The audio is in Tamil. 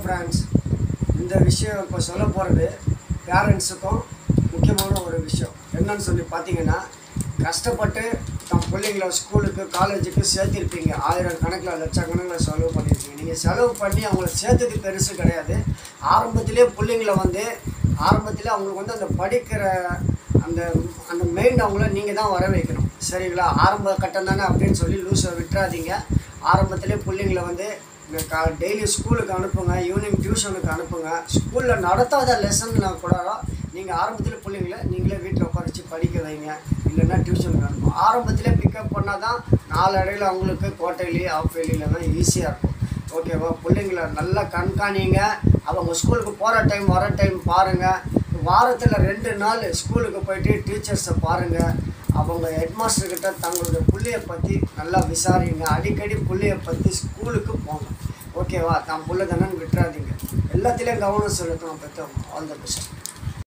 ஃப்ரெண்ட்ஸ் இந்த விஷயம் இப்போ சொல்ல போகிறது பேரண்ட்ஸுக்கும் முக்கியமான ஒரு விஷயம் என்னன்னு சொல்லி பார்த்தீங்கன்னா கஷ்டப்பட்டு தம் பிள்ளைங்கள ஸ்கூலுக்கு காலேஜுக்கு சேர்த்திருப்பீங்க ஆயிரம் கணக்கில் லட்சக்கணக்கில் செலவு பண்ணியிருப்பீங்க நீங்கள் செலவு பண்ணி அவங்கள சேர்த்தது பெருசு கிடையாது ஆரம்பத்திலே பிள்ளைங்கள வந்து ஆரம்பத்திலே அவங்களுக்கு வந்து அந்த படிக்கிற அந்த அந்த மெயின் அவங்கள நீங்கள் தான் வர வைக்கணும் சரிங்களா ஆரம்ப கட்டம் தானே அப்படின்னு சொல்லி லூஸை விட்டுறாதீங்க ஆரம்பத்திலே பிள்ளைங்கள வந்து இந்த கா டெய்லி ஸ்கூலுக்கு அனுப்புங்க ஈவினிங் டியூஷனுக்கு அனுப்புங்க ஸ்கூலில் நடத்தாத லெசன்னா கூட நீங்கள் ஆரம்பத்தில் பிள்ளைங்கள நீங்களே வீட்டில் உட்கார வச்சு படிக்க வைங்க இல்லைன்னா டியூஷனுக்கு அனுப்புங்க ஆரம்பத்திலே பிக்கப் பண்ணால் தான் நாளடைவில் அவங்களுக்கு குவார்டர்லி ஆஃப் இயர்லிலலாம் ஈஸியாக இருக்கும் ஓகேவா பிள்ளைங்கள நல்லா கண்காணிங்க அவங்க ஸ்கூலுக்கு போகிற டைம் வர டைம் பாருங்கள் வாரத்தில் ரெண்டு நாள் ஸ்கூலுக்கு போயிட்டு டீச்சர்ஸை பாருங்கள் அவங்க ஹெட்மாஸ்டர் கிட்ட தங்களுடைய புள்ளைய பற்றி நல்லா விசாரிங்க அடிக்கடி புள்ளைய பற்றி ஸ்கூலுக்கு போங்க ஓகேவா தான் புள்ள தானே விட்டுறாதீங்க எல்லாத்துலேயும் கவனம் செலுத்தணும் பெற்றவங்க ஆல் த பெஸ்ட்